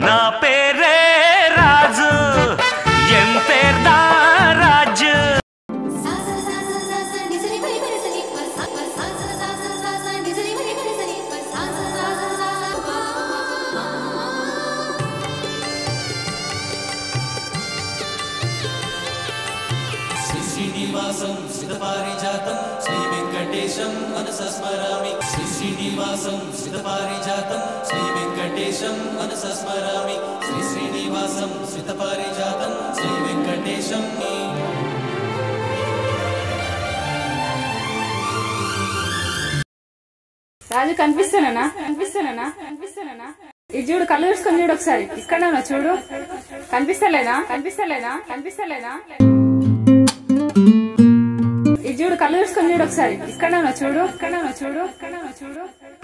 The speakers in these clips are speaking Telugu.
నా పేరే రాజు ఎం పేర్దా రాజు శ్రీ శ్రీనివాసం సితపారిజాతం శ్రీ వెంకటేశం మనస స్మరామి శ్రీ శ్రీనివాసం సితపారిజాతం శ్రీ వెంకటేశం మనస స్మరామి శ్రీ శ్రీనివాసం సితపారిజాతం శ్రీ వెంకటేశం రాజు కనిపిస్తానా కనిపిస్తానా కనిపిస్తానా ఇది చూడు కళ్ళు చూసుకొని చూడు ఒకసారి ఇక్కడ ఉన్నా చూడు కనిపిస్తలేనా కనిపిస్తలేనా కనిపిస్తలేనా ఇది చూడు కళ్ళు చూసుకొని చూడు ఒకసారి ఇక్కడ ఉన్నా చూడు ఇక్కడ ఉన్నా చూడు ఇక్కడ ఉన్నా చూడు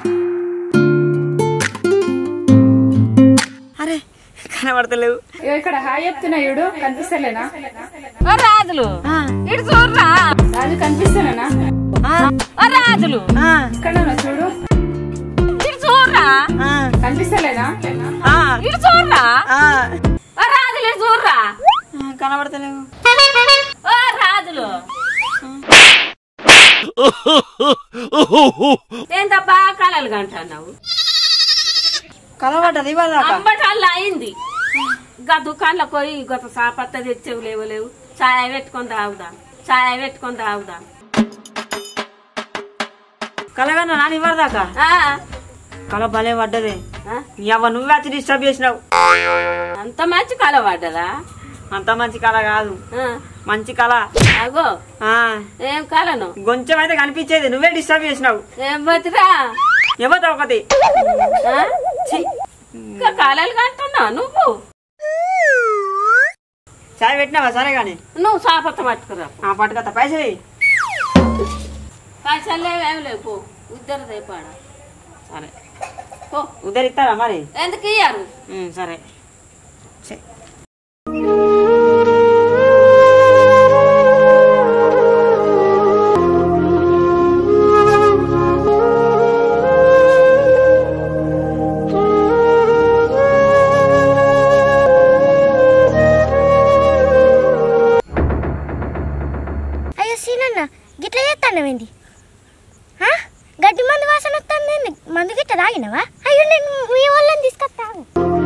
అరే కనబడతలేవు ఇగో ఇక్కడ హాయ్ చెప్తున్నా చూడు కనిపిస్తలేనా ఓ రాజులు ఇటు చూడరా రాజు కనిపిస్తానా ఓ రాజులు ఇక్కడ ఉన్నా చూడు ఇటు చూడరా కనిపిస్తలేనా ఇటు చూడరా ఓ రాజులు ఇటు చూడరా కనబడతలేవు ఓ రాజులు ఏంటబ్బా కలలు కంటున్నావు కనబడ్డది ఇవాళ అంబటాళ్ళు అయింది గా దుకాణంలో పోయి గొప్ప సాపత్త తెచ్చేవు లేవు లేవు చాయ్ పెట్టుకొని తాగుదాం చాయ్ పెట్టుకొని తాగుదాం కలగన్నా నాని ఇవ్వరు దాకా ఆ, కల భలే పడ్డది ఆ, ఎవ నువ్వే వచ్చి డిస్టర్బ్ చేసినావు అంత మంచి కల పడ్డదా అంత మంచి కళ కాదు ఆ, మంచి కళ అగో ఆ ఏం కలను కొంచెం అయితే కనిపించేది నువ్వే డిస్టర్బ్ చేసినావు ఏం బతిరా ఎవరితో ఒకటి ఆ? ఛీ, ఇంకా కలలు కంటున్నావు నువ్వు చాయ్ పెట్టినావా సరే కానీ నువ్వు సాపత్త పట్టుకురా ఆ పట్టుకత్త పైసలు ఇయ్యి. పైసలు లేవేం లేవు పో ఇద్దరు రేపాడ సరే పో ఉద్దరు ఇస్తారా మరి ఎందుకు ఇయ్యారు ఉమ్, సరే ఛే. అయ్యో సీనన్న గిట్ల చేస్తానవేంది గడ్డి మందు వాసన వస్తుంది మందు గిట్ట తాగినవా అయ్యో నేను మీ వాళ్ళని తీసుకొస్తాను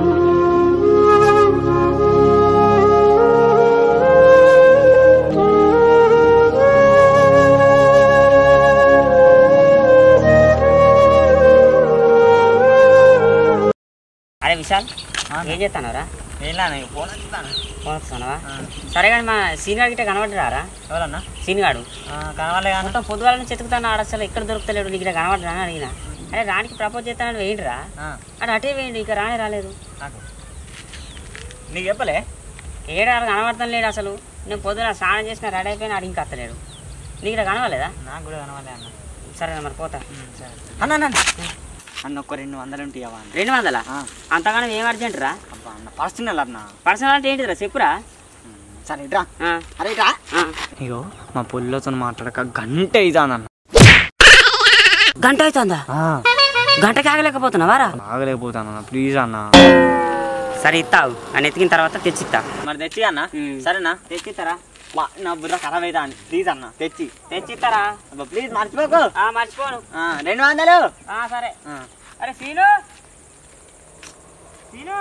అరే విశాల్ ఏం చేస్తానరా ఫోన్ వస్తాను ఫోన్ వస్తున్నావా సరే కానీ మా సీనియర్ గిట్ట కనబడ్డారా ఎవరన్నా సీనిగాడు కనవాలే కానీ మొత్తం పొద్దుగాల నుంచి ఎత్తుకుతాను ఆడ అసలు ఎక్కడ దొరుకుతలేడు నీకు ఇక్కడ కనబడ్డా అని అడిగిన అరే రానికి ప్రపోజ్ చేస్తానని వేయండిరా అటు అటే వేయండి ఇక రానే రాలేదు నాకు నీకు చెప్పలే ఏడా కనబడతాను లేడు అసలు నేను పొద్దున స్నానం చేసిన రెడీ అయిపోయినా ఆడు ఇంకా అత్తలేడు నీకు ఇక్కడ కనవలేదా నాకు కూడా కనవాలే అన్న సరే మరి పోతా సరే అన్న అన్న అన్న ఒక రెండు వందలు ఉంటాయవా అన్న రెండు వందలా అంతగానం ఏం అర్జెంట్ రా అబ్బా అన్న పర్సనల్ అన్న పర్సనల్ అంటే ఏంటిరా చెప్పురా సరే ఇట్రా ఆ, అరే ఇట్రా ఆ. ఇగో మా పుల్లతో మాట్లాడక గంట అవుతానన్న గంట అవుతుందా గంటకి ఆగలేకపోతున్నావా రా ఆగలేకపోతానన్న ప్లీజ్ అన్న సరే ఇస్తావు అని ఎతికిన తర్వాత తెచ్చిస్తా మరి తెచ్చి అన్న ఉమ్. సరేనా తెచ్చిస్తారా వా, నా బుర్ర ఖరాబ్ అవుతా అని ప్లీజ్ అన్న తెచ్చి తెచ్చిస్తారా అబ్బా ప్లీజ్ మర్చిపోకు ఆ, మర్చిపోను ఆ, రెండు వందలు ఆ, సరే ఆ. అరే సీను సీను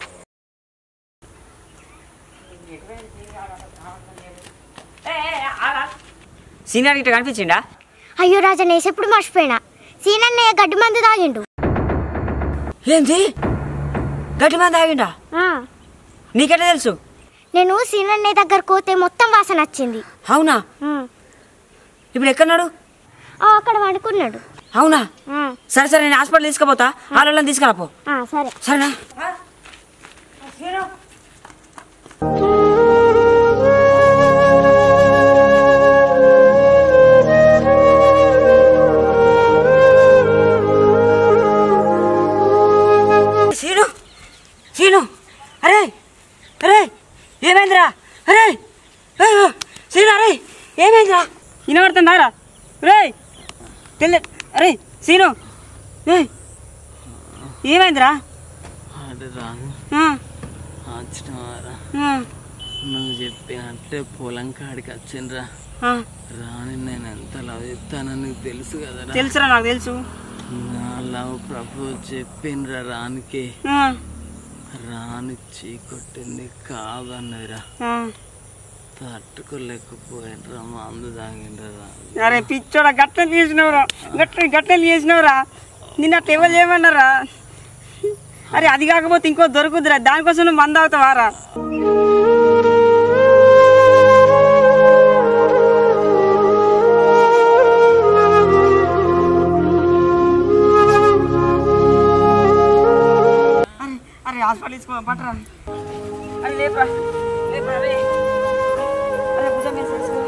సీనియర్ గిట్ట కనిపించిండా అయ్యో రాజా నేను ఎప్పుడు మర్చిపోయినా సీనన్నయ్య గడ్డి మందు తాగిండు ఏంది గట్టి మంది ఆగిండా ఆ, నీకెట్లా తెలుసు నేను సీనన్నయ్య దగ్గరకు పోతే మొత్తం వాసన వచ్చింది అవునా ఆ, ఇప్పుడు ఎక్కడున్నాడు ఆ, అక్కడ వండుకున్నాడు అవునా ఆ, సరే సరే నేను హాస్పిటల్ తీసుకుపోతా వాళ్ళని తీసుకురాపో ఆ, సరే సరేనా సీను సీను అరే అరే ఏమైందిరా అరే అయ్యో, సీను అరే ఏమైందిరా వినబడుతుందా రా రే తెల్ల అరే సీను ఏయ్, ఏమైందిరా అరే రాను ఆ, వచ్చినవారా ఆ, నువ్వు చెప్పినట్టే పొలం కాడికి వచ్చిండ్రా ఆ. రాని నేను ఎంత లవ్ చెప్తానని నీకు తెలుసు కదరా తెలుసురా నాకు తెలుసు నా లవ్ ప్రపోజ్ చెప్పిండ్రా రానికి ఆ, రాని చీకొట్టింది కాదన్నదిరా ఆ. తట్టుకోలేకపోయినరా మందు తాగిండ్రా రాని అరే పిచ్చోడా గట్ల చేసినవురా గట్ల గట్ల చేసినవురా నిన్న అట్లా ఎవరు చేయమన్నారా అరే అది కాకపోతే ఇంకో దొరుకుతురా దానికోసం నువ్వు మంద అవుతావారా అరే అరే హాస్పిటల్ తీసుకో పట్టరా అరే లేపరా లేపరా రే అరే భుజం మీద చేసుకో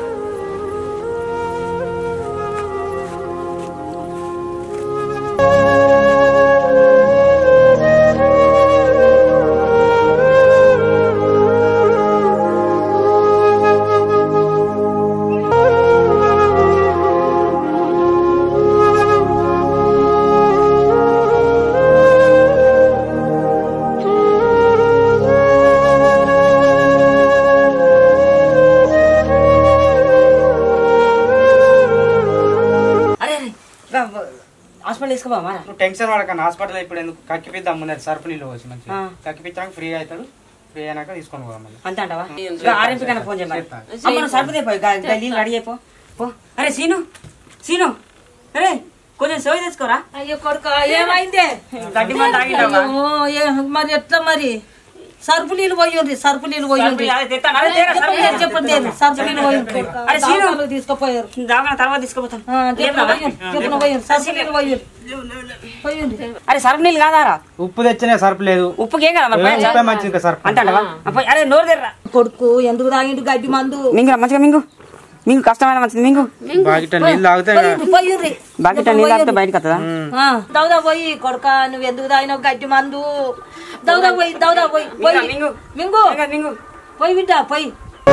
అరే అరే రా, రా, హాస్పిటల్ తీసుకోబా మారా నువ్వు టెన్షన్ పడకన్నా హాస్పిటల్ ఇప్పుడు ఎందుకు కక్కిపిద్దాం ముందర సర్పు నీళ్ళు వచ్చి మంచిగా ఆ. కక్కిపించాక ఫ్రీ అవుతాడు ఫ్రీ అయినాక తీసుకొని పోదాం మళ్ళీ అంతే అంటావా ఆర్ఎంపీ కన్నా ఫోన్ చేయమని అమ్మ నువ్వు సరిపోతే పోయి నీళ్ళు రెడీ అయిపో పో అరే సీను సీను అరే కొంచెం సేవ తెచ్చుకోరా అయ్యో కొడుక ఏమైందే గడ్డి మంది తాగిండవా? అయ్యో, ఏ- మరి ఎట్లా మరి సరుపు నీళ్ళు పోయిండ్రి సరుపు నీళ్ళు పోయిండ్రి అదే తెస్తాను, అదే తేరా, సరుపు నీళ్ళు చెప్పండి సరుపు నీళ్ళు పోయిండ్రి అరే సీను దావకాలు తీసుకుపోయారు దావకాన తర్వాత తీసుకుపోతాను ఆ, చెప్పున పోయిండ్రి, చెప్పున పోయిండ్రి సరుపు నీళ్ళు పోయిండ్రి పోయిండ్రి అరే సరుపు నీళ్ళు కాదారా ఉప్పు తెచ్చినా సర్పు లేదు ఉప్పుకే కదా మరి ఏ, పోయించా? ఉప్పే మంచిది ఇంకా సర్పు అంతే అంటావా ఆ, పోయి, అరే నోరు తెర్రా కొడుకు ఎందుకు తాగిండు గడ్డి మందు మింగు మంచిగా మింగు మింగు కష్టమైన మంచిది మింగు బాగిట నీళ్ళు తాగితే పోయిండ్రి, పోయిండ్రి బాకెట్ నీళ్ళు తాగితే బయటకు వస్తుందా ఆ, దౌదా పోయి కొడుక నువ్వు ఎందుకు తాగినావు గడ్డి మందు దౌదా పోయి దౌదా పోయి పోయి మింగు. మింగు ఇంకా మింగు పోయి బిడ్డ పోయి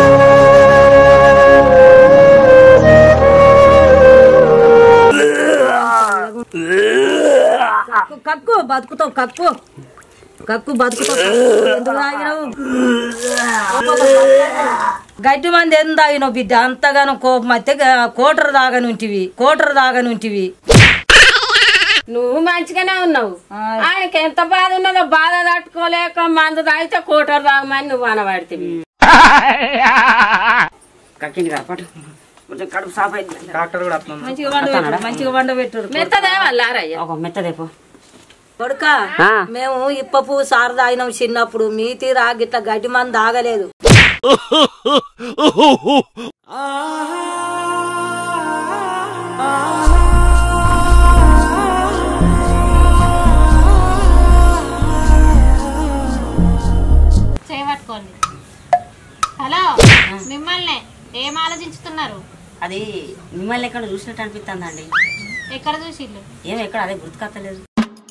కక్కు, కక్కు బతుకుతావు కక్కు కక్కు బతుకుతావు ఎందుకు తాగినావు గడ్డి మంది ఎందుకు తాగినావు బిడ్డ అంతగానో కోపం అయితే కోటరు తాగనుంటివి కోటరు తాగనుంటివి నువ్వు మంచిగానే ఉన్నావు ఆయనకి ఎంత బాధ ఉన్నదో బాధ తట్టుకోలేక మందు తాగితే కోటర్ తాగమని నువ్వు అనబడితివి కక్కింది కదా పట్టు కొంచెం కడుపు సాఫ్ అయింది డాక్టర్ కూడా అట్లా మంచిగా వండ పెట్టు మంచిగా వండ పెట్టు మెత్తదే వాళ్ళారయ్య ఒక మెత్తదేపో కొడుక ఆ. మేము ఇప్పపు సార్ తాగినాం చిన్నప్పుడు మీ తీరా గిట్ల గడ్డి మంది తాగలేదు చేయబట్టుకోండి హలో మిమ్మల్ని ఏం ఆలోచించుతున్నారు అది మిమ్మల్ని ఎక్కడ చూసినట్టు అనిపిస్తుందండి ఎక్కడ చూసిళ్ళు ఏం ఎక్కడ అదే గుర్తుకొత్తలేదు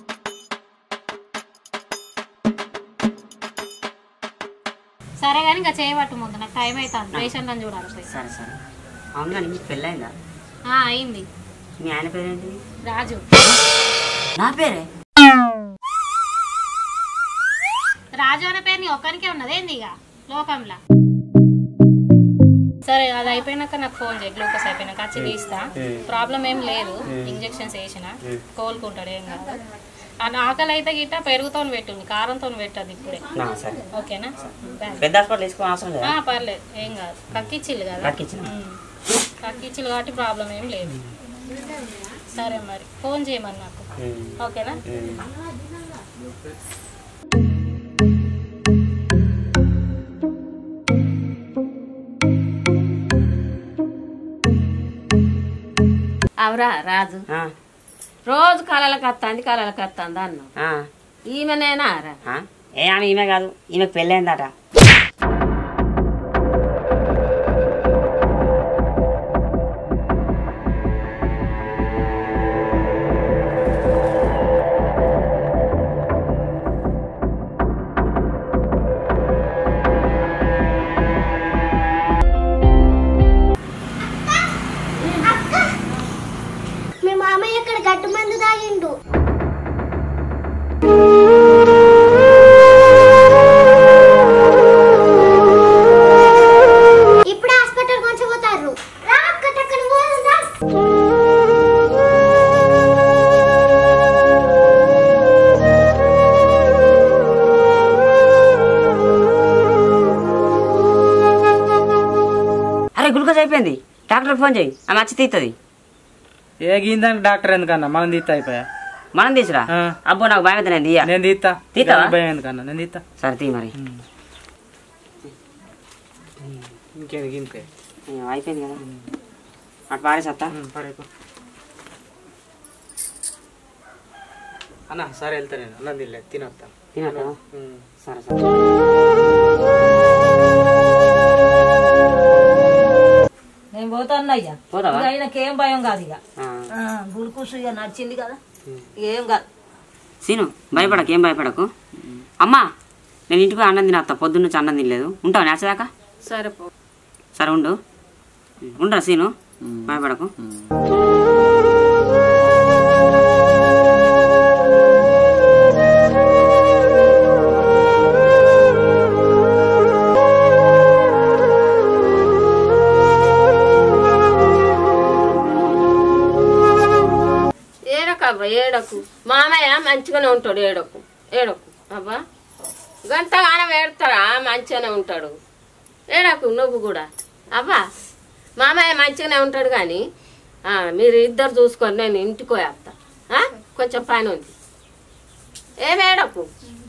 సరే కానీ ఇంకా చేయబట్టు ముందు నాకు టైం అవుతుంది పేషెంట్లను చూడాలి పోయి. సరే సరే అవునా మీకు పెళ్ళైందా ఆ, అయింది మీ ఆయన పేరేంటి రాజు నా పేరే రాజు అనే పేరు నీ ఒక్కరికే ఉన్నది ఏంది ఇక లోకంలో సరే అది అయిపోయినాక నాకు ఫోన్ చేయి గ్లూకోజ్ అయిపోయినాక వచ్చి తీస్తా ప్రాబ్లం ఏం లేదు ఇంజెక్షన్స్ వేసిన కోలుకుంటాడు ఏం కాదు ఆ ఆకలి అయితే గిట్ట పెరుగుతో పెట్టు కారంతో పెట్టదు ఇప్పుడే నా, సరే ఓకేనా బాయ్. పెద్ద హాస్పిటల్ తీసుకోవడం అవసరం లేదా ఆ, పర్లేదు ఏం కాదు కక్కిచ్చిల్లు కదా కక్కిచ్చిన. ఉమ్. కక్కిచ్చిల్లు కాబట్టి ప్రాబ్లం ఏం లేదు సరే మరి ఫోన్ చేయమని నాకు ఓకేనా అవరా రాజు ఆ, రోజు కళలకు వస్తుంది కళలకు వస్తుంది అన్నావు ఆ, ఈమెనేనా రా ఆ. ఏ ఆమె ఈమె కాదు ఈమెకు పెళ్ళైందట మీ మామయ్య ఇక్కడ గడ్డి మందు తాగిండు డాక్టర్ ఫోన్ చేయి ఆమె వచ్చి తీస్తుంది ఏ గిందానికి డాక్టర్ ఎందుకన్నా మనం తీస్తా అయిపోయా మనం తీసురా అబ్బో నాకు భయం అయితే నేను తీయ నేను తీస్తా తీస్తావా? దానికి భయం ఎందుకన్నా నేను తీస్తా సరే తీ మరి ఇంకేది గింతే ఏం అయిపోయింది కదా అటు పారేసత్తా పడైపో అన్న సరే వెళ్తా నేను అన్నం తినలే తినొస్తా తినొస్తావా? ఉమ్. సరే సరే నేను పోతాను అయ్యా పోతావా? ఇక ఆయనకేం భయం కాదు ఇక ఆ. గుల్కూసు ఇక నడిచింది కదా ఇక ఏం కాదు సీను భయపడకు ఏం భయపడకు అమ్మా నేను ఇంటికి పోయి అన్నం తినేస్తా పొద్దున్న నుంచి అన్నం తినలేదు ఉంటావు నేచదాకా సరే పో సరే ఉండు ఉండరా సీను భయపడకు ఏడకు అబ్బా ఏడకు మామయ్య మంచిగానే ఉంటాడు ఏడకు ఏడకు అబ్బా గంటగానం ఏడతాడా మంచిగానే ఉంటాడు ఏడకు నువ్వు కూడా అబ్బా మామయ్య మంచిగానే ఉంటాడు కానీ ఆ, మీరు ఇద్దరు చూసుకొని నేను ఇంటికి పోయేస్తా ఆ? కొంచెం పని ఉంది ఏమేడకు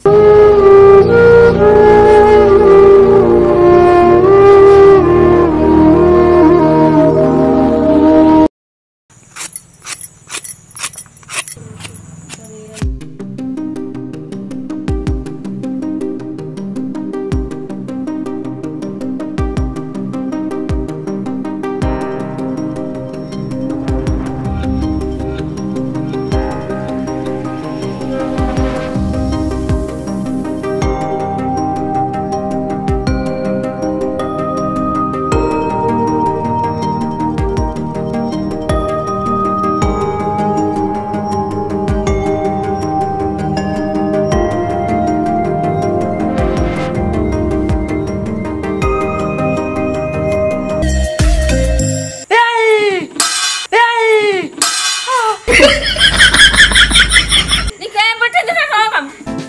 నీకేం పట్టింది నా రోగం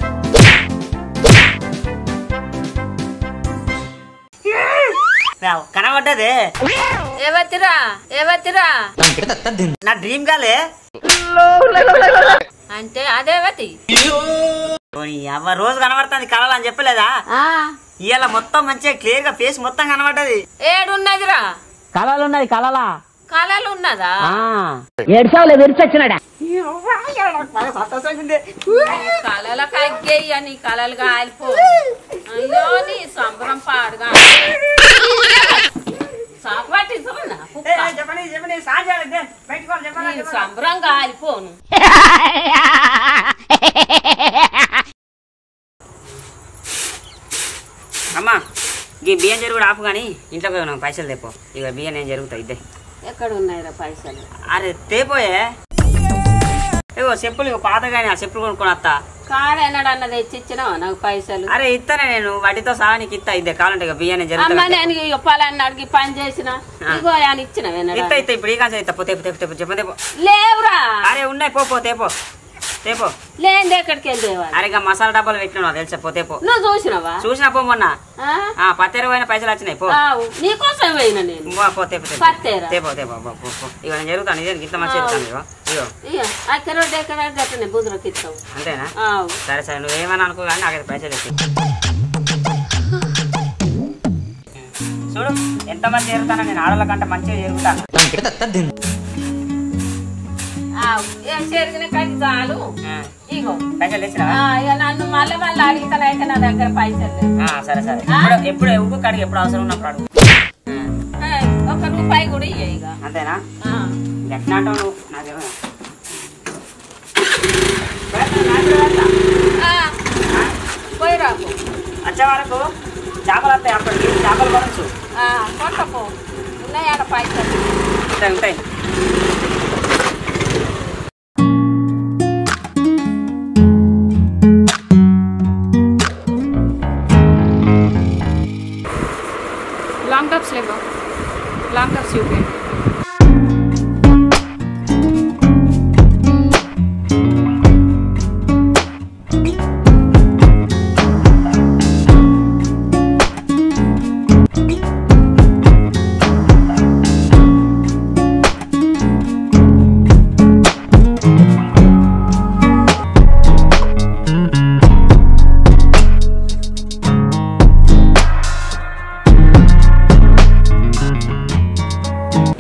కనబడ్డదే ఏవత్తిరా ఏవత్తిరా నా డ్రీమ్ గాలే అంటే అదేవతి అవ్వ రోజు కనబడుతుంది కళలు అని చెప్పలేదా ఇవాళ మొత్తం మంచిగా క్లియర్ గా ఫేస్ మొత్తం కనబడ్డది ఏడున్నదిరా కళలు ఉన్నది కళలా కళలు ఉన్నదా ఏడ్చావులే విరిచొచ్చినాడా కళల కగ్గేయ్య నీ కళలు కాలిపో అయ్యో నీ సంబరం పాడుగా సాకు పట్టించుకున్నా చెప్పండి చెప్పండి సాధ్యాలు బయటకు చెప్పండి సంబరం కాలిపోను అమ్మా ఈ బియ్యం జరుగుడు ఆపు కానీ ఇంట్లో పోయి ఉన్నాం పైసలు తెపో ఇక బియ్యం నేను జరుగుతాయి ఇద్దే ఎక్కడ ఉన్నాయిరా పైసలు అరే తేపోయే ఇగో చెప్పులు ఇగో పాతగానే ఆ చెప్పులు కొనుక్కొని వస్తా కాడు ఎన్నడన్న తెచ్చిచ్చినావా నాకు పైసలు అరే ఇస్తానే నేను వాటితో సహా నీకు ఇస్తా ఇద్దే కావాలంటే ఇక బియ్యం నేను అమ్మ జరుగుతా నేను ఇక పొలాన్ని అడిగి పని చేసిన ఇగో అని ఇచ్చిన ఇస్తా ఇస్తా ఇప్పుడు ఈ కాదు ఇస్తా పో తేపు తేపు తేపు చెప్పండి తేపో లేవురా అరే ఉన్నాయి పో పో తేపో తేపో లేనిది ఎక్కడికి వెళ్ళేవాడు అరే ఇక మసాలా డబ్బాలు పెట్టినా తెలిసా పో తేపో నువ్వు చూసినావా చూసినా పో మొన్న ఆ? ఆ పత్తెర పోయిన పైసలు వచ్చినాయి పో ఆవు, నీకోసం పోయినా నేను పో, పో తేపో తేపో పత్తేరా? తేపో తేపో పో, పో, పో. ఇక నేను జరుగుతాను ఇదే ఇంత మంచి జరుగుతాను ఇగో ఇగో ఇక అక్కడ ఎక్కడ గట్టనే బుద్ధులకు ఇస్తావు అంతేనా ఆవు. సరే సరే నువ్వేమని అనుకో కానీ నాకైతే పైసలు ఇచ్చి చూడు ఎంత మంది జరుగుతానో నేను ఆడల కంటే మంచిగా జరుగుతాను ఆవు. ఏం చెరిగిన కది చాలు ఇగో పైసలు తెచ్చినావా ఆ, ఇక నన్ను మళ్ళీ మళ్ళీ అడిగితేనైతే నా దగ్గర పైసలు లేవు. ఆ, సరే సరే ఎప్పుడు ఎప్పుడు ఉప్పు కడిగి ఎప్పుడు అవసరం ఉన్నప్పుడు అడుగు ఆ, ఒక రూపాయి కూడా ఇయ్య ఇక అంతేనా ఆ. ఎట్లా అంటావు నువ్వు నాకు తెలియదు. ఆ, పోయి రాకు వచ్చే వరకు చేపలు వస్తాయి అప్పటికి చేపలు కొనచ్చు ఆ, కొట్టపో ఉన్నాయాడ పైసలు ఉంటాయి ఉంటాయి లాంగ్ టాప్స్ లేవా లాంగ్ టాప్స్ చూపి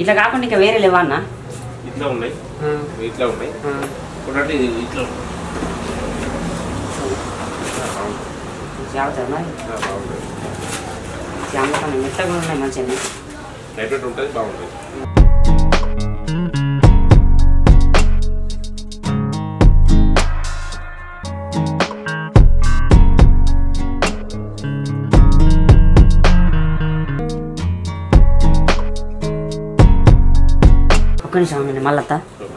ఇట్లా కాకుండా ఇంకా వేరే లేవా అన్న ఇట్లా ఉన్నాయి ఇట్లా ఉన్నాయి ఒకటి ఇట్లా ఉన్నాయి జాగ్రత్త మరి అమ్మకం మెత్తగా కూడా ఉన్నాయి మంచిగా లైట్ వెయిట్ ఉంటుంది బాగుంటుంది ఒక్క నిమిషం ఉండండి మళ్ళత్తా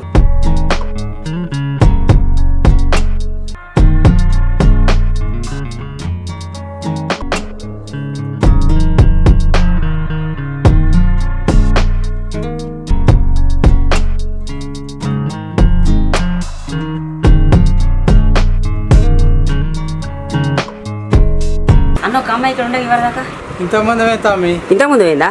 అన్న ఒక అమ్మాయి ఇక్కడ ఉండే ఇవ్వరు దాకా ఇంతకుముందు తమ్మి ఇంతకుముందు పోయిందా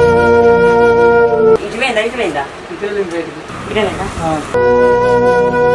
ఇటు పోయిందా ఇటు పోయిందా ఇటు పోయిందా